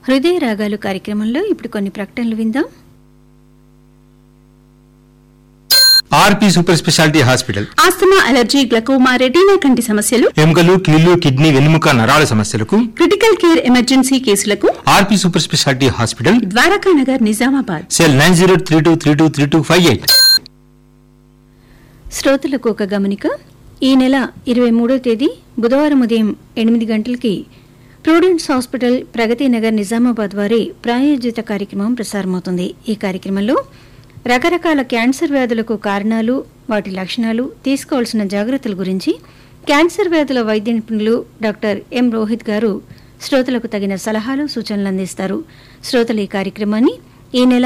హృదయ రాగాలు కార్యక్రమంలో ఇప్పుడు కొన్ని ప్రకటనలు విందాం RP super speciality hospital asthma allergy glaucoma retina కంటి సమస్యలు ఎముకలు కీళ్లు కిడ్నీ వెన్నుముక నరాల సమస్యలకు క్రిటికల్ కేర్ ఎమర్జెన్సీ కేసులకు RP super speciality hospital Dwaraka Nagar Nizamabad cell nine zero three two three two three two five eight శ్రోతలకు ఒక గమనిక ఈ నెల ఇరవై మూడో తేదీ బుధవారం ఉదయం ఎనిమిది గంటలకి ప్రూడెన్స్ హాస్పిటల్ ప్రగతి నగర్ నిజామాబాద్ వారి ప్రాయోజిత కార్యక్రమం ప్రసారమవుతుంది ఈ కార్యక్రమంలో రకరకాల క్యాన్సర్ వ్యాధులకు కారణాలు వాటి లక్షణాలు తీసుకోవాల్సిన జాగ్రత్తల గురించి క్యాన్సర్ వ్యాధుల వైద్య నిపుణులు డాక్టర్ ఎం రోహిత్ గారు శ్రోతలకు తగిన సలహాలు సూచనలు అందిస్తారు శ్రోతలు ఈ కార్యక్రమాన్ని ఈ నెల